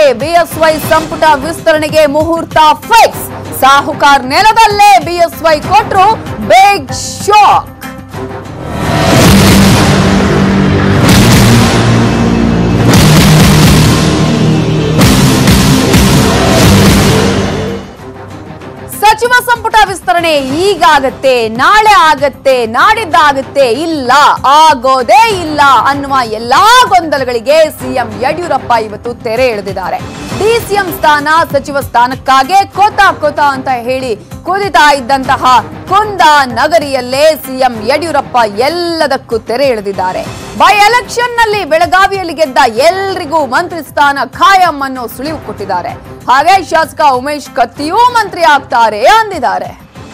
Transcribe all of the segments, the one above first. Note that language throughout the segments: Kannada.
ಬಿಎಸ್ವೈ ಸಂಪುಟ ವಿಸ್ತರಣೆಗೆ ಮುಹೂರ್ತ ಫಿಕ್ಸ್ ಸಾಹುಕಾರ್ ನೆಲದಲ್ಲೇ ಬಿಎಸ್ವೈ ಕೊಟ್ರು ಬಿಗ್ ಶಾಕ್ ಸಚಿವ ಸಂಪುಟ ವಿಸ್ತರಣೆ ಈಗಾಗತ್ತೆ ನಾಳೆ ಆಗತ್ತೆ ನಾಡಿದ್ದಾಗತ್ತೆ ಇಲ್ಲ ಆಗೋದೇ ಇಲ್ಲ ಅನ್ನುವ ಎಲ್ಲಾ ಗೊಂದಲಗಳಿಗೆ ಸಿಎಂ ಯಡಿಯೂರಪ್ಪ ಇವತ್ತು ತೆರೆ ಎಳೆದಿದ್ದಾರೆ ಡಿಸಿಎಂ ಸ್ಥಾನ ಸಚಿವ ಸ್ಥಾನಕ್ಕಾಗೆ ಕೋತ ಕೋತ ಅಂತ ಹೇಳಿ ಕುದಿತಾ ಇದ್ದಂತಹ ಕುಂದ ನಗರಿಯಲ್ಲೇ ಸಿಎಂ ಯಡಿಯೂರಪ್ಪ ಎಲ್ಲದಕ್ಕೂ ತೆರೆ ಎಳೆದಿದ್ದಾರೆ ಬೈ ಎಲೆಕ್ಷನ್ ನಲ್ಲಿ ಬೆಳಗಾವಿಯಲ್ಲಿ ಗೆದ್ದ ಎಲ್ರಿಗೂ ಮಂತ್ರಿ ಸ್ಥಾನ ಖಾಯಂ ಅನ್ನೋ ಸುಳಿವು ಕೊಟ್ಟಿದ್ದಾರೆ ಹಾಗೆ ಶಾಸಕ ಉಮೇಶ್ ಕತ್ತಿಯೂ ಮಂತ್ರಿ ಆಗ್ತಾರೆ ಅಂದಿದ್ದಾರೆ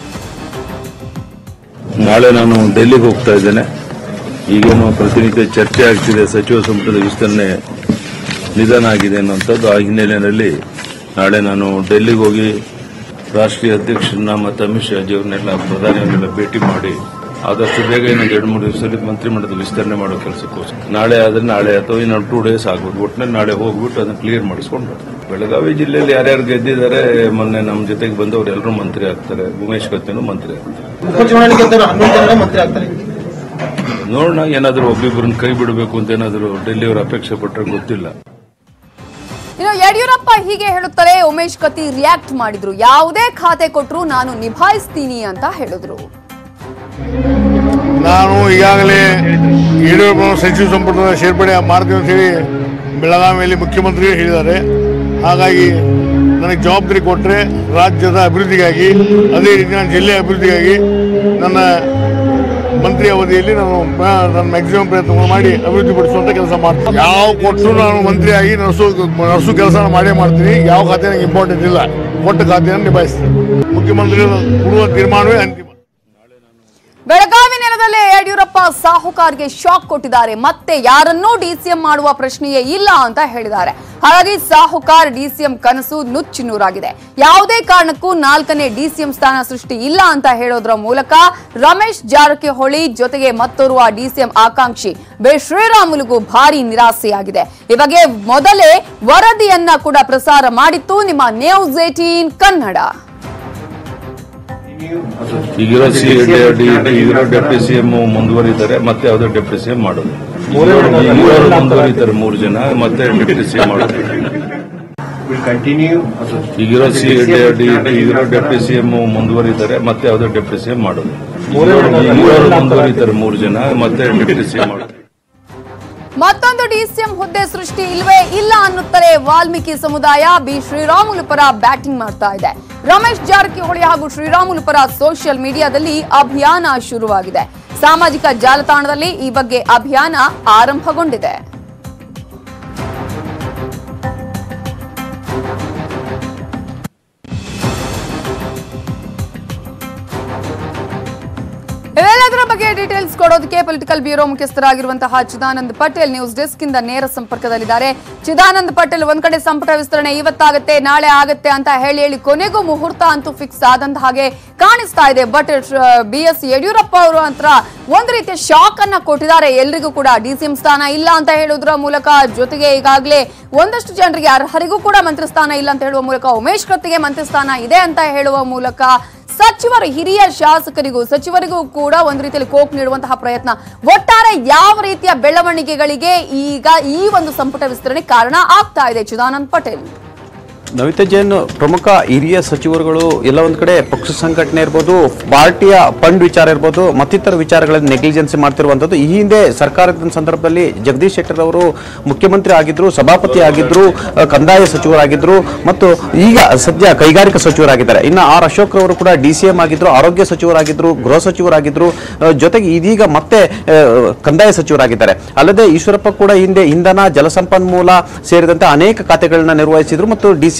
ನಾಳೆ ನಾನು ಡೆಲ್ಲಿಗೆ ಹೋಗ್ತಾ ಇದ್ದೇನೆ ಈಗೇನು ಪ್ರತಿನಿತ್ಯ ಚರ್ಚೆ ಆಗ್ತಿದೆ ಸಚಿವ ಸಂಪುಟದ ವಿಸ್ತರಣೆ ನಿಧನ ಆಗಿದೆ ಅನ್ನುವಂಥದ್ದು ಆ ಹಿನ್ನೆಲೆಯಲ್ಲಿ ನಾಳೆ ನಾನು ಡೆಲ್ಲಿಗೆ ಹೋಗಿ ರಾಷ್ಟ್ರೀಯ ಅಧ್ಯಕ್ಷರನ್ನ ಮತ್ತು ಅಮಿತ್ ಶಾ ಜಿಯವ್ರನ್ನೆಲ್ಲ ಪ್ರಧಾನಿಯವರನ್ನೆಲ್ಲ ಭೇಟಿ ಮಾಡಿ ಆದಷ್ಟು ಬೇಗ ಇನ್ನೊಂದು ಎರಡು ಮೂರು ದಿವಸದಲ್ಲಿ ಮಂತ್ರಿಮಂಡಲದ ವಿಸ್ತರಣೆ ಮಾಡೋ ಕೆಲಸಕ್ಕೋಸ್ಕರ ನಾಳೆ ಆದ್ರೆ ನಾಳೆ ಅಥವಾ ಇನ್ನೊಂದು ಟೂ ಡೇಸ್ ಆಗ್ಬೋದು ಒಟ್ಟಿನಲ್ಲಿ ನಾಳೆ ಹೋಗ್ಬಿಟ್ಟು ಅದನ್ನ ಕ್ಲಿಯರ್ ಮಾಡಿಸ್ಕೊಂಡು ಬರ್ತೀನಿ ಬೆಳಗಾವಿ ಜಿಲ್ಲೆಯಲ್ಲಿ ಯಾರ್ಯಾರು ಗೆದ್ದಿದ್ದಾರೆ ಮೊನ್ನೆ ನಮ್ಮ ಜೊತೆಗೆ ಬಂದವರು ಎಲ್ಲರೂ ಮಂತ್ರಿ ಆಗ್ತಾರೆ ಉಮೇಶ್ ಕತ್ತಿನೂ ಮಂತ್ರಿ ಆಗ್ತಾರೆ ಉಪಚುನಾವಣೆ ಗೆದ್ದರು ಹನ್ನೊಂದು ಜನ ಮಂತ್ರಿ ಆಗ್ತಾರೆ ನೋಡೋಣ ಏನಾದರೂ ಒಬ್ಬಿಬ್ಬರನ್ನ ಕೈ ಬಿಡಬೇಕು ಅಂತ ಏನಾದರೂ ಡೆಲ್ಲಿಯವರು ಅಪೇಕ್ಷೆ ಪಟ್ಟರೆ ಗೊತ್ತಿಲ್ಲ ಇನ್ನು ಯಡಿಯೂರಪ್ಪ ಹೀಗೆ ಹೇಳುತ್ತಾರೆ ಉಮೇಶ್ ಕತ್ತಿ ರಿಯಾಕ್ಟ್ ಮಾಡಿದ್ರು ಯಾವುದೇ ಖಾತೆ ಕೊಟ್ರು ನಾನು ನಿಭಾಯಿಸ್ತೀನಿ ಅಂತ ಹೇಳಿದ್ರು ನಾನು ಈಗಾಗಲೇ ಯಡಿಯೂರಪ್ಪ ಸಚಿವ ಸಂಪುಟದ ಸೇರ್ಪಡೆ ಮಾಡ್ತೀವಿ ಅಂತ ಹೇಳಿ ಬೆಳಗಾವಿಯಲ್ಲಿ ಮುಖ್ಯಮಂತ್ರಿ ಹೇಳಿದ್ದಾರೆ ಹಾಗಾಗಿ ನನಗೆ ಜವಾಬ್ದಾರಿ ಕೊಟ್ಟರೆ ರಾಜ್ಯದ ಅಭಿವೃದ್ಧಿಗಾಗಿ ಅದೇ ರೀತಿ ನನ್ನ ಜಿಲ್ಲೆಯ ಅಭಿವೃದ್ಧಿಗಾಗಿ ನನ್ನ ಮಂತ್ರಿ ಅವಧಿಯಲ್ಲಿ ನಾನು ಮ- ನನ್ನ ಮ್ಯಾಕ್ಸಿಮಮ್ ಪ್ರಯತ್ನ ಮಾಡಿ ಅಭಿವೃದ್ಧಿಪಡಿಸುವಂತ ಕೆಲಸ ಮಾಡ್ತೀನಿ ಯಾವ ಕೊಟ್ಟರು ನಾನು ಮಂತ್ರಿಯಾಗಿ ನಡೆಸೋ ನಡೆಸೋ ಕೆಲಸ ಮಾಡೇ ಮಾಡ್ತೀನಿ ಯಾವ ಖಾತೆ ನನಗೆ ಇಂಪಾರ್ಟೆಂಟ್ ಇಲ್ಲ ಕೊಟ್ಟ ಖಾತೆಯನ್ನು ನಿಭಾಯಿಸ್ತೀನಿ ಮುಖ್ಯಮಂತ್ರಿಗಳು ಕೊಡುವ ತೀರ್ಮಾನವೇ ಅಂತಿಮ ಬೆಳಗಾವಿ ನೆಲದಲ್ಲೇ ಯಡಿಯೂರಪ್ಪ ಸಾಹುಕಾರ್ಗೆ ಶಾಕ್ ಕೊಟ್ಟಿದ್ದಾರೆ ಮತ್ತೆ ಯಾರನ್ನೂ ಡಿಸಿಎಂ ಮಾಡುವ ಪ್ರಶ್ನೆಯೇ ಇಲ್ಲ ಅಂತ ಹೇಳಿದ್ದಾರೆ ಹಾಗಾಗಿ ಸಾಹುಕಾರ್ ಡಿಸಿಎಂ ಕನಸು ನುಚ್ಚು ನೂರಾಗಿದೆ ಯಾವುದೇ ಕಾರಣಕ್ಕೂ ನಾಲ್ಕನೇ ಡಿಸಿಎಂ ಸ್ಥಾನ ಸೃಷ್ಟಿ ಇಲ್ಲ ಅಂತ ಹೇಳೋದ್ರ ಮೂಲಕ ರಮೇಶ್ ಜಾರಕಿಹೊಳಿ ಜೊತೆಗೆ ಮತ್ತೋರ್ವ ಡಿಸಿಎಂ ಆಕಾಂಕ್ಷಿ ಬೆ ಶ್ರೀರಾಮುಲುಗೂ ಭಾರಿ ನಿರಾಸೆಯಾಗಿದೆ ಈ ಬಗ್ಗೆ ಮೊದಲೇ ವರದಿಯನ್ನ ಕೂಡ ಪ್ರಸಾರ ಮಾಡಿತ್ತು ನಿಮ್ಮ ನ್ಯೂಸ್ ಏಟೀನ್ ಕನ್ನಡ ಈಗಿರೋ ಸಿ ಈಗಿರೋ ಡೆಪ್ಟಿ ಸಿಎಂ ಮುಂದುವರಿತಾರೆ ಮತ್ತೆ ಯಾವುದೋ ಡೆಪ್ಟಿ ಸಿಎಂ ಮಾಡೋದು ಈಗಿರೋರು ಮುಂದುವರಿತಾರೆ ಮೂರು ಜನ ಮತ್ತೆ ಡೆಪ್ಟಿ ಸಿಎಂ ಮಾಡೋದು will continue ಈಗಿರೋ ಸಿ ಈಗಿರೋ ಡೆಪ್ಟಿ ಸಿಎಂ ಮುಂದುವರಿತಾರೆ ಮತ್ತೆ ಯಾವುದೋ ಡೆಪ್ಟಿ ಸಿಎಂ ಮಾಡೋದು ಈಗಿರೋರು ಮುಂದುವರಿತಾರೆ ಮೂರು ಜನ ಮತ್ತೆ ಡೆಪ್ಟಿ ಸಿಎಂ ಮಾಡೋದು ಮತ್ತೊಂದು ಡಿಸಿಎಂ ಹುದ್ದೆ ಸೃಷ್ಟಿ ಇಲ್ವೇ ಇಲ್ಲ ಅನ್ನುತ್ತಾರೆ ವಾಲ್ಮೀಕಿ ಸಮುದಾಯ ಬಿ ಶ್ರೀರಾಮುಲು ಪರ ಬ್ಯಾಟಿಂಗ್ ಮಾಡ್ತಾ ಇದೆ ರಮೇಶ್ ಜಾರಕಿಹೊಳಿ ಹಾಗೂ ಶ್ರೀರಾಮುಲು ಪರ ಸೋಷಿಯಲ್ ಮೀಡಿಯಾದಲ್ಲಿ ಅಭಿಯಾನ ಶುರುವಾಗಿದೆ ಸಾಮಾಜಿಕ ಜಾಲತಾಣದಲ್ಲಿ ಈ ಬಗ್ಗೆ ಅಭಿಯಾನ ಆರಂಭಗೊಂಡಿದೆ ಇವೆಲ್ಲದರ ಬಗ್ಗೆ ಡೀಟೇಲ್ಸ್ ಕೊಡೋದಕ್ಕೆ ಪೊಲಿಟಿಕಲ್ ಬ್ಯೂರೋ ಮುಖ್ಯಸ್ಥರಾಗಿರುವಂತಹ ಚಿದಾನಂದ್ ಪಟೇಲ್ ನ್ಯೂಸ್ ಡೆಸ್ಕ್ ಇಂದ ನೇರ ಸಂಪರ್ಕದಲ್ಲಿದ್ದಾರೆ ಚಿದಾನಂದ್ ಪಟೇಲ್ ಒಂದ್ ಕಡೆ ಸಂಪುಟ ವಿಸ್ತರಣೆ ಇವತ್ತಾಗತ್ತೆ ನಾಳೆ ಆಗತ್ತೆ ಅಂತ ಹೇಳಿ ಹೇಳಿ ಕೊನೆಗೂ ಮುಹೂರ್ತ ಅಂತೂ ಫಿಕ್ಸ್ ಆದಂತ ಹಾಗೆ ಕಾಣಿಸ್ತಾ ಇದೆ ಬಟ್ ಬಿ ಎಸ್ ಯಡಿಯೂರಪ್ಪ ಅವರು ಅಂತ ಒಂದು ರೀತಿಯ ಶಾಕ್ ಅನ್ನ ಕೊಟ್ಟಿದ್ದಾರೆ ಎಲ್ರಿಗೂ ಕೂಡ ಡಿಸಿಎಂ ಸ್ಥಾನ ಇಲ್ಲ ಅಂತ ಹೇಳುವುದರ ಮೂಲಕ ಜೊತೆಗೆ ಈಗಾಗಲೇ ಒಂದಷ್ಟು ಜನರಿಗೆ ಅರ್ಹರಿಗೂ ಕೂಡ ಮಂತ್ರಿ ಸ್ಥಾನ ಇಲ್ಲ ಅಂತ ಹೇಳುವ ಮೂಲಕ ಉಮೇಶ್ ಕತ್ತಿಗೆ ಮಂತ್ರಿ ಸ್ಥಾನ ಇದೆ ಅಂತ ಹೇಳುವ ಮೂಲಕ ಸಚಿವರು ಹಿರಿಯ ಶಾಸಕರಿಗೂ ಸಚಿವರಿಗೂ ಕೂಡ ಒಂದು ರೀತಿಯಲ್ಲಿ ಕೋಕ್ ನೀಡುವಂತಹ ಪ್ರಯತ್ನ ಒಟ್ಟಾರೆ ಯಾವ ರೀತಿಯ ಬೆಳವಣಿಗೆಗಳಿಗೆ ಈಗ ಈ ಒಂದು ಸಂಪುಟ ವಿಸ್ತರಣೆ ಕಾರಣ ಆಗ್ತಾ ಇದೆ ಚಿದಾನಂದ್ ಪಟೇಲ್ ನವಿತಾ ಜೈನ್ ಪ್ರಮುಖ ಹಿರಿಯ ಸಚಿವರುಗಳು ಎಲ್ಲ ಒಂದ್ ಕಡೆ ಪಕ್ಷ ಸಂಘಟನೆ ಇರ್ಬೋದು ಪಾರ್ಟಿಯ ಫಂಡ್ ವಿಚಾರ ಇರ್ಬೋದು ಮತ್ತಿತರ ವಿಚಾರಗಳಲ್ಲಿ ನೆಗ್ಲಿಜೆನ್ಸಿ ಮಾಡ್ತಿರುವಂತದ್ದು ಈ ಹಿಂದೆ ಸರ್ಕಾರದ ಸಂದರ್ಭದಲ್ಲಿ ಜಗದೀಶ್ ಶೆಟ್ಟರ್ ಅವರು ಮುಖ್ಯಮಂತ್ರಿ ಆಗಿದ್ರು ಸಭಾಪತಿ ಆಗಿದ್ರು ಅ, ಕಂದಾಯ ಸಚಿವರಾಗಿದ್ರು ಮತ್ತು ಈಗ ಸದ್ಯ ಕೈಗಾರಿಕಾ ಸಚಿವರಾಗಿದ್ದಾರೆ ಇನ್ನು ಆರ್ ಅಶೋಕ್ ರವರು ಕೂಡ ಡಿ ಸಿ ಎಂ ಆಗಿದ್ರು ಆರೋಗ್ಯ ಸಚಿವರಾಗಿದ್ರು ಗೃಹ ಸಚಿವರಾಗಿದ್ರು ಅ, ಜೊತೆಗೆ ಇದೀಗ ಮತ್ತೆ ಅ, ಕಂದಾಯ ಸಚಿವರಾಗಿದ್ದಾರೆ ಅಲ್ಲದೆ ಈಶ್ವರಪ್ಪ ಕೂಡ ಹಿಂದೆ ಇಂಧನ ಜಲಸಂಪನ್ಮೂಲ ಸೇರಿದಂತೆ ಅನೇಕ ಖಾತೆಗಳನ್ನ ನಿರ್ವಹಿಸಿದ್ರು ಮತ್ತು ಡಿ ಸಿ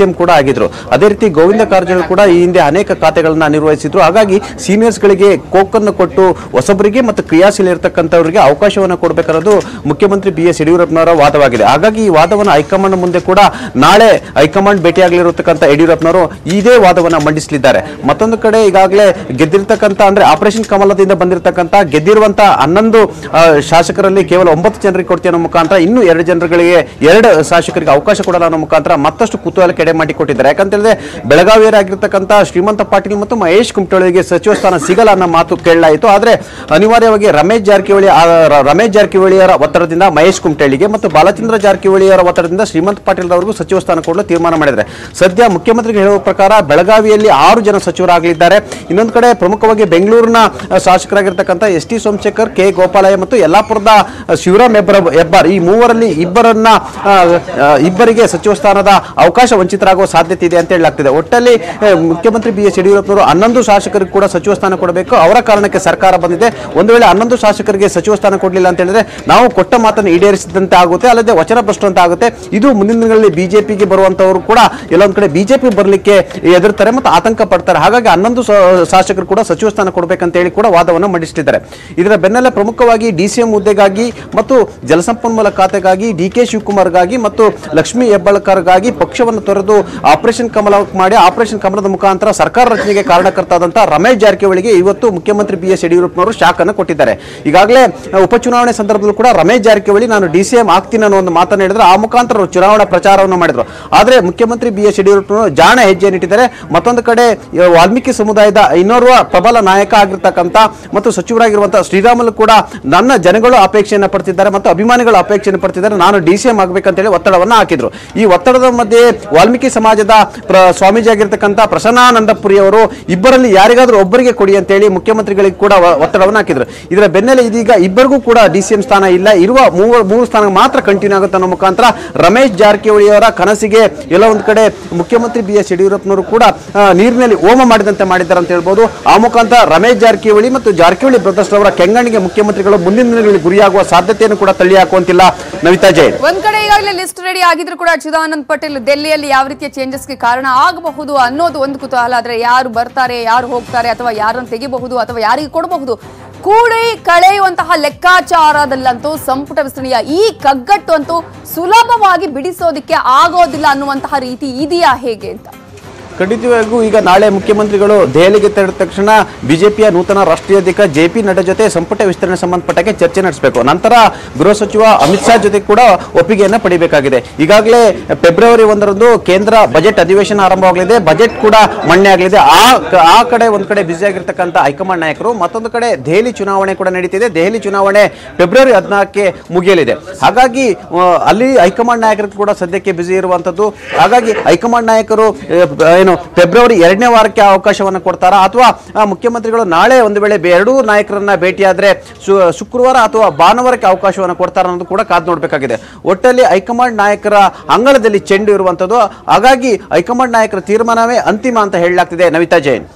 ಡಿಸಿಎಂ ಕೂಡ ಆಗಿದ್ರು ಅದೇ ರೀತಿ ಗೋವಿಂದ ಕಾರಜೋಳ ಕೂಡ ಈ ಹಿಂದೆ ಅನೇಕ ಖಾತೆಗಳನ್ನ ನಿರ್ವಹಿಸಿದ್ರು ಹಾಗಾಗಿ ಸೀನಿಯರ್ಸ್ ಗಳಿಗೆ ಕೋಕನ್ನು ಕೊಟ್ಟು ಹೊಸಬರಿಗೆ ಮತ್ತು ಕ್ರಿಯಾಶೀಲ ಇರತಕ್ಕಂಥವರಿಗೆ ಅವಕಾಶವನ್ನು ಕೊಡಬೇಕನ್ನೋದು ಮುಖ್ಯಮಂತ್ರಿ ಬಿ ಎಸ್ ಯಡಿಯೂರಪ್ಪನವರ ವಾದವಾಗಿದೆ ಹಾಗಾಗಿ ಈ ವಾದವನ್ನು ಹೈಕಮಾಂಡ್ ಮುಂದೆ ಕೂಡ ನಾಳೆ ಹೈಕಮಾಂಡ್ ಭೇಟಿಯಾಗಲಿರತಕ್ಕಂಥ ಯಡಿಯೂರಪ್ಪನವರು ಇದೇ ವಾದವನ್ನ ಮಂಡಿಸಲಿದ್ದಾರೆ ಮತ್ತೊಂದು ಕಡೆ ಈಗಾಗಲೇ ಗೆದ್ದಿರ್ತಕ್ಕಂಥ ಅಂದ್ರೆ ಆಪರೇಷನ್ ಕಮಲದಿಂದ ಬಂದಿರತಕ್ಕಂಥ ಗೆದ್ದಿರುವಂತ ಹನ್ನೊಂದು ಆ, ಶಾಸಕರಲ್ಲಿ ಕೇವಲ ಒಂಬತ್ತು ಜನರಿಗೆ ಕೊಡ್ತೀವಿ ಅನ್ನೋ ಮುಖಾಂತರ ಇನ್ನೂ ಎರಡು ಜನಗಳಿಗೆ ಎರಡು ಶಾಸಕರಿಗೆ ಅವಕಾಶ ಕೊಡಲ್ಲ ಅನ್ನೋ ಮುಖಾಂತರ ಮತ್ತಷ್ಟು ಕುತೂಹಲ ಕೆಡೆ ಮಾಡಿ ಕೊಟ್ಟಿದ್ದಾರೆ ಯಾಕಂತ ಹೇಳಿದ್ರೆ ಬೆಳಗಾವಿಯರಾಗಿರ್ತಕ್ಕಂಥ ಶ್ರೀಮಂತ ಪಾಟೀಲ್ ಮತ್ತು ಮಹೇಶ್ ಕುಮಟಳ್ಳಿಗೆ ಸಚಿವ ಸ್ಥಾನ ಸಿಗಲ್ಲ ಅನ್ನೋ ಮಾತು ಕೇಳಲಾಯಿತು ಆದ್ರೆ ಅನಿವಾರ್ಯವಾಗಿ ರಮೇಶ್ ಜಾರಕಿಹೊಳಿ ಆ, ರ- ರಮೇಶ್ ಜಾರಕಿಹೊಳಿಯವರ ಒತ್ತಡದಿಂದ ಮಹೇಶ್ ಕುಮಟಳ್ಳಿಗೆ ಮತ್ತು ಬಾಲಚಂದ್ರ ಜಾರಕಿಹೊಳಿಯವರ ಒತ್ತಡದಿಂದ ಶ್ರೀಮಂತ ಪಾಟೀಲ್ ಅವರಿಗೂ ಸಚಿವ ಸ್ಥಾನ ಕೊಡಲು ತೀರ್ಮಾನ ಮಾಡಿದ್ದಾರೆ ಸದ್ಯ ಮುಖ್ಯಮಂತ್ರಿಗೆ ಹೇಳುವ ಪ್ರಕಾರ ಬೆಳಗಾವಿಯಲ್ಲಿ ಆರು ಜನ ಸಚಿವರಾಗಲಿದ್ದಾರೆ ಇನ್ನೊಂದು ಕಡೆ ಪ್ರಮುಖವಾಗಿ ಬೆಂಗಳೂರಿನ ಆ, ಶಾಸಕರಾಗಿರ್ತಕ್ಕಂಥ S T Somashekhar K Gopalaiah ಮತ್ತು ಯಲ್ಲಾಪುರದ ಆ, ಶಿವರಾಮ್ ಹೆಬ್ಬರ ಹೆಬ್ಬಾರ್ ಈ ಮೂವರಲ್ಲಿ ಇಬ್ಬರನ್ನ ಆ, ಆ, ಇಬ್ಬರಿಗೆ ಸಚಿವ ಸ್ಥಾನದ ಅವಕಾಶ ವಂಚಿತರಾಗುವ ಸಾಧ್ಯತೆ ಇದೆ ಅಂತ ಹೇಳಲಾಗ್ತಿದೆ ಒಟ್ಟಲ್ಲಿ ಆ, ಮುಖ್ಯಮಂತ್ರಿ ಬಿ ಎಸ್ ಯಡಿಯೂರಪ್ಪನವರು ಹನ್ನೊಂದು ಶಾಸಕರಿಗೆ ಕೂಡ ಸಚಿವ ಸ್ಥಾನ ಕೊಡಬೇಕು ಅವರ ಕಾರಣಕ್ಕೆ ಸರ್ಕಾರ ಬಂದಿದೆ ಒಂದು ವೇಳೆ ಹನ್ನೊಂದು ಶಾಸಕರಿಗೆ ಸಚಿವ ಸ್ಥಾನ ಕೊಡಲಿಲ್ಲ ಅಂತ ಹೇಳಿದ್ರೆ ನಾವು ಕೊಟ್ಟ ಮಾತನ್ನು ಈಡೇರಿಸಿದಂತೆ ಆಗುತ್ತೆ ಅಲ್ಲದೆ ವಚನ ಭ್ರಷ್ಟು ಅಂತ ಆಗುತ್ತೆ ಇದು ಮುಂದಿನ ದಿನಗಳಲ್ಲಿ ಬಿಜೆಪಿಗೆ ಬರುವಂತವರು ಕೂಡ ಎಲ್ಲೊಂದ್ ಕಡೆ ಬಿಜೆಪಿ ಬರಲಿಕ್ಕೆ ಎದುರ್ತಾರೆ ಮತ್ತು ಆತಂಕ ಪಡ್ತಾರೆ ಹಾಗಾಗಿ ಹನ್ನೊಂದು ಸ- ಶಾಸಕರು ಕೂಡ ಸಚಿವ ಸ್ಥಾನ ಕೊಡಬೇಕಂತ ಹೇಳಿ ಕೂಡ ವಾದವನ್ನು ಮಂಡಿಸಲಿದ್ದಾರೆ ಇದರ ಬೆನ್ನಲ್ಲೇ ಪ್ರಮುಖವಾಗಿ ಡಿಸಿಎಂ ಹುದ್ದೆಗಾಗಿ ಮತ್ತು ಜಲಸಂಪನ್ಮೂಲ ಖಾತೆಗಾಗಿ ಡಿ ಕೆ ಶಿವಕುಮಾರ್ಗಾಗಿ ಮತ್ತು ಲಕ್ಷ್ಮೀ ಹೆಬ್ಬಾಳ್ಕರ್ಗಾಗಿ ಪಕ್ಷವನ್ನು ತೊರೆದು ಆಪರೇಷನ್ ಕಮಲ ಮಾಡಿ ಆಪರೇಷನ್ ಕಮಲದ ಮುಖಾಂತರ ಸರ್ಕಾರ ರಚನೆಗೆ ಕಾರಣಕರ್ತಾದಂತಹ ರಮೇಶ್ ಜಾರಕಿಹೊಳಿಗೆ ಇವತ್ತು ಮುಖ್ಯಮಂತ್ರಿ ಬಿ ಎಸ್ ಯಡಿಯೂರಪ್ಪನವರು ಶಾಕ್ ಅನ್ನು ಕೊಟ್ಟಿದ್ದಾರೆ ಈಗಾಗಲೇ ಆ, ಉಪಚುನಾವಣೆ ಸಂದರ್ಭದಲ್ಲೂ ಕೂಡ ರಮೇಶ್ ಜಾರಕಿಹೊಳಿ ನಾನು ಡಿ ಸಿ ಎಂ ಆಗ್ತೀನಿ ಅನ್ನೋ ಒಂದು ಮಾತನ್ನು ಹೇಳಿದ್ರೆ ಆ ಮುಖಾಂತರ ಅವರು ಚುನಾವಣಾ ಪ್ರಚಾರವನ್ನು ಮಾಡಿದ್ರು ಆದರೆ ಮುಖ್ಯಮಂತ್ರಿ ಬಿ ಎಸ್ ಯಡಿಯೂರಪ್ಪನವರು ಜಾಣ ಹೆಜ್ಜೆಯನ್ನಿಟ್ಟಿದ್ದಾರೆ ಮತ್ತೊಂದು ಕಡೆ ಆ, ವಾಲ್ಮೀಕಿ ಸಮುದಾಯದ ಇನ್ನೋರ್ವ ಪ್ರಬಲ ನಾಯಕ ಆಗಿರ್ತಕ್ಕಂಥ ಮತ್ತು ಸಚಿವರಾಗಿರುವಂತಹ ಶ್ರೀರಾಮುಲು ಕೂಡ ನನ್ನ ಜನಗಳು ಅಪೇಕ್ಷೆಯನ್ನು ಪಡ್ತಿದ್ದಾರೆ ಮತ್ತು ಅಭಿಮಾನಿಗಳು ಅಪೇಕ್ಷೆಯನ್ನು ಪಡ್ತಿದ್ದಾರೆ ನಾನು ಡಿ ಸಿ ಎಂ ಆಗ್ಬೇಕಂತೇಳಿ ಒತ್ತಡವನ್ನು ಹಾಕಿದ್ರು ಈ ಒತ್ತಡದ ಮಧ್ಯೆ ವಾಲ್ಮೀಕಿ ಸಮಾಜದ ಪ್ರ ಸ್ವಾಮೀಜಿ ಆಗಿರ್ತಕ್ಕಂಥ ಪ್ರಸನ್ನಾನಂದಪುರಿ ಅವರು ಇಬ್ಬರಲ್ಲಿ ಯಾರಿಗಾದ್ರೂ ಒಬ್ಬರಿಗೆ ಕೊಡಿ ಅಂತೇಳಿ ಮುಖ್ಯಮಂತ್ರಿಗಳಿಗೆ ಕೂಡ ಒ- ಒತ್ತಡವನ್ನು ಹಾಕಿದ್ರು ಇದರ ಬೆನ್ನಲ್ಲೇ ಇದೀಗ ಇಬ್ಬರಿಗೂ ಕೂಡ ಡಿ ಸಿ ಎಂ ಸ್ಥಾನ ಇಲ್ಲ ಇರುವ ಮೂವರು ಮೂರು ಸ್ಥಾನ ಮಾತ್ರ ಕಂಟಿನ್ಯೂ ಆಗುತ್ತೆ ಅನ್ನೋ ಮುಖಾಂತರ ರಮೇಶ್ ಜಾರಕಿಹೊಳಿ ಅವರ ಕನಸಿಗೆ ಎಲ್ಲ ಒಂದು ಕಡೆ ಮುಖ್ಯಮಂತ್ರಿ ಬಿ ಎಸ್ ಯಡಿಯೂರಪ್ಪನವರು ಕೂಡ ಆ, ನೀರಿನಲ್ಲಿ ಹೋಮ ಮಾಡಿದಂತೆ ಮಾಡಿದ್ದಾರೆ ಅಂತ ಹೇಳ್ಬೋದು ಆ ಮುಖಾಂತರ ರಮೇಶ್ ಜಾರಕಿಹೊಳಿ ಮತ್ತು ಜಾರಕಿಹೊಳಿ ಬ್ರದರ್ಸ್ ಅವರ ಕೆಂಗಣ್ಣಿಗೆ ಮುಖ್ಯಮಂತ್ರಿಗಳು ಮುಂದಿನ ದಿನಗಳಲ್ಲಿ ಗುರಿಯಾಗುವ ಸಾಧ್ಯತೆಯನ್ನು ಕೂಡ ತಳ್ಳಿ ಹಾಕುವಂತಿಲ್ಲ ನವಿತಾ ಜೈನ್ ಒಂದ್ ಕಡೆ ಈಗಾಗಲೇ ಲಿಸ್ಟ್ ರೆಡಿ ಆಗಿದ್ರು ಕೂಡ ಚಿದಾನಂದ್ ಪಟೇಲ್ ಡೆಲ್ಲಿಯಲ್ಲಿ ಯಾವ ರೀತಿಯ ಚೇಂಜಸ್ಗೆ ಕಾರಣ ಆಗಬಹುದು ಅನ್ನೋದು ಒಂದು ಕುತೂಹಲ ಆದ್ರೆ ಯಾರು ಬರ್ತಾರೆ ಯಾರು ಹೋಗ್ತಾರೆ ಅಥವಾ ಯಾರನ್ನು ತೆಗಿಬಹುದು ಅಥವಾ ಯಾರಿಗೆ ಕೊಡಬಹುದು ಕೂಡಿ ಕಳೆಯುವಂತಹ ಲೆಕ್ಕಾಚಾರದಲ್ಲಂತೂ ಸಂಪುಟ ವಿಸ್ತರಣೆಯ ಈ ಕಗ್ಗಟ್ಟು ಅಂತೂ ಸುಲಭವಾಗಿ ಬಿಡಿಸೋದಿಕ್ಕೆ ಆಗೋದಿಲ್ಲ ಅನ್ನುವಂತಹ ರೀತಿ ಇದೆಯಾ ಹೇಗೆ ಅಂತ ಖಂಡಿತವಾಗಿಯೂ ಈಗ ನಾಳೆ ಮುಖ್ಯಮಂತ್ರಿಗಳು ದೆಹಲಿಗೆ ತೆರಳಿದ ತಕ್ಷಣ ಬಿಜೆಪಿಯ ನೂತನ ರಾಷ್ಟ್ರೀಯ ಅಧ್ಯಕ್ಷ ಜೆ ಪಿ ನಡ್ಡಾ ಜೊತೆ ಸಂಪುಟ ವಿಸ್ತರಣೆ ಸಂಬಂಧಪಟ್ಟಕ್ಕೆ ಚರ್ಚೆ ನಡೆಸಬೇಕು ನಂತರ ಗೃಹ ಸಚಿವ ಅಮಿತ್ ಶಾ ಜೊತೆ ಕೂಡ ಒಪ್ಪಿಗೆಯನ್ನು ಪಡಿಬೇಕಾಗಿದೆ ಈಗಾಗಲೇ ಫೆಬ್ರವರಿ ಒಂದರಂದು ಕೇಂದ್ರ ಬಜೆಟ್ ಅಧಿವೇಶನ ಆರಂಭವಾಗಲಿದೆ ಬಜೆಟ್ ಕೂಡ ಮಣ್ಣೆ ಆಗಲಿದೆ ಆ ಆ ಕಡೆ ಒಂದ್ ಕಡೆ ಬ್ಯುಸಿ ಆಗಿರ್ತಕ್ಕಂಥ ಹೈಕಮಾಂಡ್ ನಾಯಕರು ಮತ್ತೊಂದು ಕಡೆ ದೆಹಲಿ ಚುನಾವಣೆ ಕೂಡ ನಡೀತಿದೆ ದೆಹಲಿ ಚುನಾವಣೆ ಫೆಬ್ರವರಿ ಹದಿನಾಲ್ಕಕ್ಕೆ ಮುಗಿಯಲಿದೆ ಹಾಗಾಗಿ ಆ, ಅಲ್ಲಿ ಹೈಕಮಾಂಡ್ ನಾಯಕರು ಕೂಡ ಸದ್ಯಕ್ಕೆ ಬ್ಯುಸಿ ಇರುವಂತದ್ದು ಹಾಗಾಗಿ ಹೈಕಮಾಂಡ್ ನಾಯಕರು ಆ, ಏನು ಫೆಬ್ರವರಿ ಎರಡನೇ ವಾರಕ್ಕೆ ಅವಕಾಶವನ್ನು ಕೊಡ್ತಾರಾ ಅಥವಾ ಆ, ಮುಖ್ಯಮಂತ್ರಿಗಳು ನಾಳೆ ಒಂದು ವೇಳೆ ಬೆ- ಎರಡೂ ನಾಯಕರನ್ನ ಭೇಟಿಯಾದ್ರೆ ಶು- ಶುಕ್ರವಾರ ಅಥವಾ ಭಾನುವಾರಕ್ಕೆ ಅವಕಾಶವನ್ನು ಕೊಡ್ತಾರ ಅನ್ನೋದು ಕೂಡ ಕಾದು ನೋಡಬೇಕಾಗಿದೆ ಒಟ್ಟಲ್ಲಿ ಹೈಕಮಾಂಡ್ ನಾಯಕರ ಅಂಗಳದಲ್ಲಿ ಚೆಂಡು ಇರುವಂತದ್ದು ಹಾಗಾಗಿ ಹೈಕಮಾಂಡ್ ನಾಯಕರ ತೀರ್ಮಾನವೇ ಅಂತಿಮ ಅಂತ ಹೇಳಲಾಗ್ತಿದೆ Navitha Jain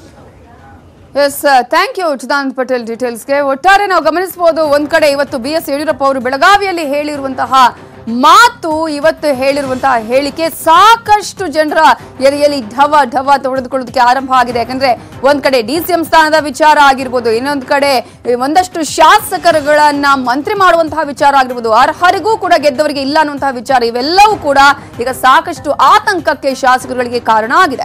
yes thank you Chidanand Patel ಡೀಟೇಲ್ಸ್ಗೆ ಒಟ್ಟಾರೆ ನಾವು ಗಮನಿಸಬಹುದು ಒಂದ್ ಕಡೆ ಇವತ್ತು ಬಿ ಎಸ್ ಯಡಿಯೂರಪ್ಪ ಅವರು ಬೆಳಗಾವಿಯಲ್ಲಿ ಹೇಳಿರುವಂತಹ ಮಾತು ಇವತ್ತು ಹೇಳಿರುವಂತಹ ಹೇಳಿಕೆ ಸಾಕಷ್ಟು ಜನರ ಎದೆಯಲ್ಲಿ ಢವ ಢವ ತೊಡೆದುಕೊಳ್ಳೋದಕ್ಕೆ ಆರಂಭ ಆಗಿದೆ ಯಾಕಂದ್ರೆ ಒಂದ್ ಕಡೆ ಡಿ ಸಿ ಎಂ ಸ್ಥಾನದ ವಿಚಾರ ಆಗಿರ್ಬೋದು ಇನ್ನೊಂದ್ ಕಡೆ ಒಂದಷ್ಟು ಶಾಸಕರುಗಳನ್ನ ಮಂತ್ರಿ ಮಾಡುವಂತಹ ವಿಚಾರ ಆಗಿರ್ಬೋದು ಅರ್ಹರಿಗೂ ಕೂಡ ಗೆದ್ದವರಿಗೆ ಇಲ್ಲ ಅನ್ನುವಂತಹ ವಿಚಾರ ಇವೆಲ್ಲವೂ ಕೂಡ ಈಗ ಸಾಕಷ್ಟು ಆತಂಕಕ್ಕೆ ಶಾಸಕರುಗಳಿಗೆ ಕಾರಣ ಆಗಿದೆ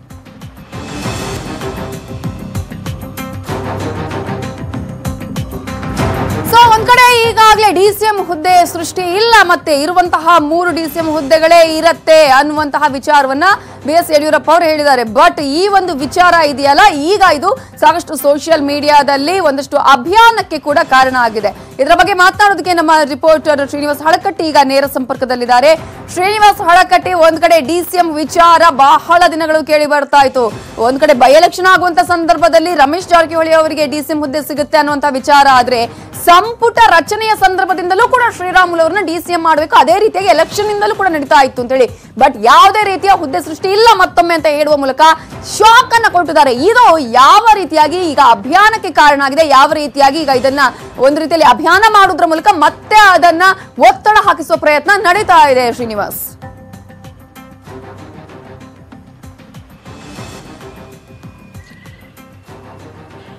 ಸೊ ಒಂದ್ ಕಡೆ ಈಗಾಗಲೇ ಡಿ ಸಿ ಎಂ ಹುದ್ದೆ ಸೃಷ್ಟಿ ಇಲ್ಲ ಮತ್ತೆ ಇರುವಂತಹ ಮೂರು ಡಿ ಸಿ ಎಂ ಹುದ್ದೆಗಳೇ ಇರತ್ತೆ ಅನ್ನುವಂತಹ ವಿಚಾರವನ್ನ ಬಿ ಎಸ್ ಯಡಿಯೂರಪ್ಪ ಅವರು ಹೇಳಿದ್ದಾರೆ ಬಟ್ ಈ ಒಂದು ವಿಚಾರ ಇದೆಯಲ್ಲ ಈಗ ಇದು ಸಾಕಷ್ಟು ಸೋಷಿಯಲ್ ಮೀಡಿಯಾದಲ್ಲಿ ಒಂದಷ್ಟು ಅಭಿಯಾನಕ್ಕೆ ಕೂಡ ಕಾರಣ ಆಗಿದೆ ಇದರ ಬಗ್ಗೆ ಮಾತನಾಡೋದಕ್ಕೆ ನಮ್ಮ ರಿಪೋರ್ಟರ್ ಶ್ರೀನಿವಾಸ್ ಹಳಕಟ್ಟಿ ಈಗ ನೇರ ಸಂಪರ್ಕದಲ್ಲಿದ್ದಾರೆ ಶ್ರೀನಿವಾಸ್ ಹಳಕಟ್ಟಿ ಒಂದ್ ಕಡೆ ಡಿ ಸಿ ಎಂ ವಿಚಾರ ಬಹಳ ದಿನಗಳು ಕೇಳಿ ಬರ್ತಾ ಇತ್ತು ಒಂದ್ ಕಡೆ ಬೈ ಎಲೆಕ್ಷನ್ ಆಗುವಂತ ಸಂದರ್ಭದಲ್ಲಿ ರಮೇಶ್ ಜಾರಕಿಹೊಳಿ ಅವರಿಗೆ ಡಿ ಸಿ ಎಂ ಹುದ್ದೆ ಸಿಗುತ್ತೆ ಅನ್ನುವಂತ ವಿಚಾರ ಆದ್ರೆ ಸಂಪುಟ ರಚನೆಯ ಸಂದರ್ಭದಿಂದಲೂ ಕೂಡ ಶ್ರೀರಾಮುಲು ಅವ್ರನ್ನ ಡಿ ಸಿ ಎಂ ಮಾಡಬೇಕು ಅದೇ ರೀತಿಯಾಗಿ ಎಲೆಕ್ಷನ್ ಇಂದಲೂ ಕೂಡ ನಡೀತಾ ಇತ್ತು ಅಂತ ಹೇಳಿ ಬಟ್ ಯಾವುದೇ ರೀತಿಯ ಹುದ್ದೆ ಸೃಷ್ಟಿ ಇಲ್ಲ ಮತ್ತೊಮ್ಮೆ ಅಂತ ಹೇಳುವ ಮೂಲಕ ಶಾಕ್ ಅನ್ನ ಕೊಟ್ಟಿದ್ದಾರೆ ಇದು ಯಾವ ರೀತಿಯಾಗಿ ಈಗ ಅಭಿಯಾನಕ್ಕೆ ಕಾರಣ ಆಗಿದೆ ಯಾವ ರೀತಿಯಾಗಿ ಈಗ ಇದನ್ನ ಒಂದು ರೀತಿಯಲ್ಲಿ ಅಭಿಯಾನ ಮಾಡೋದ್ರ ಮೂಲಕ ಮತ್ತೆ ಅದನ್ನ ಒತ್ತಡ ಹಾಕಿಸುವ ಪ್ರಯತ್ನ ನಡೀತಾ ಇದೆ ಶ್ರೀನಿವಾಸ್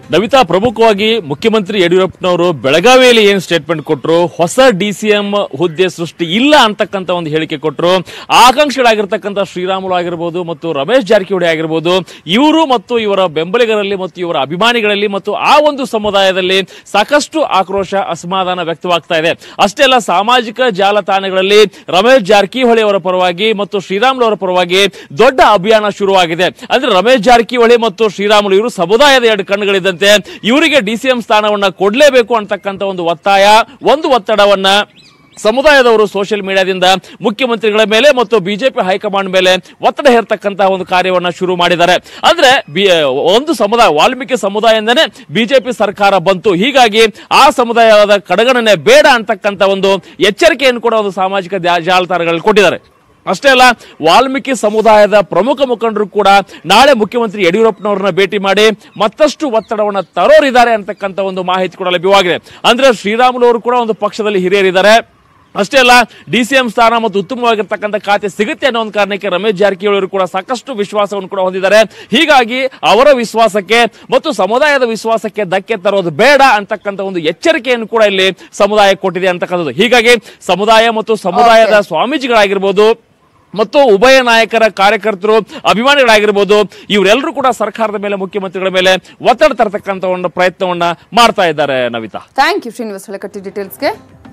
ನವಿತಾ ಪ್ರಮುಖವಾಗಿ ಮುಖ್ಯಮಂತ್ರಿ ಯಡಿಯೂರಪ್ಪನವರು ಬೆಳಗಾವಿಯಲ್ಲಿ ಏನ್ ಸ್ಟೇಟ್ಮೆಂಟ್ ಕೊಟ್ಟರು ಹೊಸ ಡಿಸಿಎಂ ಹುದ್ದೆ ಸೃಷ್ಟಿ ಇಲ್ಲ ಅಂತಕ್ಕಂಥ ಒಂದು ಹೇಳಿಕೆ ಕೊಟ್ಟರು ಆಕಾಂಕ್ಷಿಗಳಾಗಿರ್ತಕ್ಕಂಥ ಶ್ರೀರಾಮುಲು ಆಗಿರ್ಬೋದು ಮತ್ತು ರಮೇಶ್ ಜಾರಕಿಹೊಳಿ ಆಗಿರ್ಬೋದು ಇವರು ಮತ್ತು ಇವರ ಬೆಂಬಲಿಗರಲ್ಲಿ ಮತ್ತು ಇವರ ಅಭಿಮಾನಿಗಳಲ್ಲಿ ಮತ್ತು ಆ ಒಂದು ಸಮುದಾಯದಲ್ಲಿ ಸಾಕಷ್ಟು ಆಕ್ರೋಶ ಅಸಮಾಧಾನ ವ್ಯಕ್ತವಾಗ್ತಾ ಇದೆ ಅಷ್ಟೇ ಅಲ್ಲ ಸಾಮಾಜಿಕ ಜಾಲತಾಣಗಳಲ್ಲಿ ರಮೇಶ್ ಜಾರಕಿಹೊಳಿ ಅವರ ಪರವಾಗಿ ಮತ್ತು ಶ್ರೀರಾಮುಲು ಅವರ ಪರವಾಗಿ ದೊಡ್ಡ ಅಭಿಯಾನ ಶುರುವಾಗಿದೆ ಅಂದ್ರೆ ರಮೇಶ್ ಜಾರಕಿಹೊಳಿ ಮತ್ತು ಶ್ರೀರಾಮುಲು ಇವರು ಸಮುದಾಯದ ಎರಡು ಕಣ್ಣುಗಳಿದ್ದಂತೆ ಇವರಿಗೆ ಡಿಸಿಎಂ ಸ್ಥಾನವನ್ನ ಕೊಡಲೇಬೇಕು ಅಂತಕ್ಕಂಥ ಒಂದು ಒತ್ತಾಯ ಒಂದು ಒತ್ತಡವನ್ನ ಸಮುದಾಯದವರು ಸೋಷಿಯಲ್ ಮೀಡಿಯಾದಿಂದ ಮುಖ್ಯಮಂತ್ರಿಗಳ ಮೇಲೆ ಮತ್ತು ಬಿಜೆಪಿ ಹೈಕಮಾಂಡ್ ಮೇಲೆ ಒತ್ತಡ ಹೇರ್ತಕ್ಕಂತಹ ಒಂದು ಕಾರ್ಯವನ್ನ ಶುರು ಮಾಡಿದ್ದಾರೆ ಅಂದ್ರೆ ಬಿ- ಒಂದು ಸಮುದಾಯ ವಾಲ್ಮೀಕಿ ಸಮುದಾಯದಿಂದನೇ ಬಿಜೆಪಿ ಸರ್ಕಾರ ಬಂತು ಹೀಗಾಗಿ ಆ ಸಮುದಾಯದ ಕಡೆಗಣನೆ ಬೇಡ ಅಂತಕ್ಕಂಥ ಒಂದು ಎಚ್ಚರಿಕೆಯನ್ನು ಕೂಡ ಒಂದು ಸಾಮಾಜಿಕ ಜಾ- ಜಾಲತಾಣಗಳಲ್ಲಿ ಕೊಟ್ಟಿದ್ದಾರೆ ಅಷ್ಟೇ ಅಲ್ಲ ವಾಲ್ಮೀಕಿ ಸಮುದಾಯದ ಪ್ರಮುಖ ಮುಖಂಡರು ಕೂಡ ನಾಳೆ ಮುಖ್ಯಮಂತ್ರಿ ಯಡಿಯೂರಪ್ಪನವರನ್ನ ಭೇಟಿ ಮಾಡಿ ಮತ್ತಷ್ಟು ಒತ್ತಡವನ್ನು ತರೋರಿದ್ದಾರೆ ಅಂತಕ್ಕಂಥ ಒಂದು ಮಾಹಿತಿ ಕೂಡ ಲಭ್ಯವಾಗಿದೆ ಅಂದ್ರೆ ಶ್ರೀರಾಮುಲು ಅವರು ಕೂಡ ಒಂದು ಪಕ್ಷದಲ್ಲಿ ಹಿರಿಯರಿದ್ದಾರೆ ಅಷ್ಟೇ ಅಲ್ಲ ಡಿಸಿಎಂ ಸ್ಥಾನ ಮತ್ತು ಉತ್ತಮವಾಗಿರ್ತಕ್ಕಂಥ ಖಾತೆ ಸಿಗುತ್ತೆ ಅನ್ನೋ ಒಂದು ಕಾರಣಕ್ಕೆ ರಮೇಶ್ ಜಾರಕಿಹೊಳಿ ಅವರು ಕೂಡ ಸಾಕಷ್ಟು ವಿಶ್ವಾಸವನ್ನು ಕೂಡ ಹೊಂದಿದ್ದಾರೆ ಹೀಗಾಗಿ ಅವರ ವಿಶ್ವಾಸಕ್ಕೆ ಮತ್ತು ಸಮುದಾಯದ ವಿಶ್ವಾಸಕ್ಕೆ ಧಕ್ಕೆ ತರೋದು ಬೇಡ ಅಂತಕ್ಕಂಥ ಒಂದು ಎಚ್ಚರಿಕೆಯನ್ನು ಕೂಡ ಇಲ್ಲಿ ಸಮುದಾಯ ಕೊಟ್ಟಿದೆ ಅಂತಕ್ಕಂಥದ್ದು ಹೀಗಾಗಿ ಸಮುದಾಯ ಮತ್ತು ಸಮುದಾಯದ ಸ್ವಾಮೀಜಿಗಳಾಗಿರ್ಬೋದು ಮತ್ತು ಉಭಯ ನಾಯಕರ ಕಾರ್ಯಕರ್ತರು ಅಭಿಮಾನಿಗಳಾಗಿರ್ಬೋದು ಇವರೆಲ್ಲರೂ ಕೂಡ ಸರ್ಕಾರದ ಮೇಲೆ ಮುಖ್ಯಮಂತ್ರಿಗಳ ಮೇಲೆ ಒತ್ತಡ ತರತಕ್ಕಂಥ ಒಂದು ಪ್ರಯತ್ನವನ್ನ ಮಾಡ್ತಾ ಇದ್ದಾರೆ ನವಿತಾ ಥ್ಯಾಂಕ್ ಯು ಶ್ರೀನಿವಾಸ್ ಹಳಕಟ್ಟಿ ಡೀಟೇಲ್ಸ್ಗೆ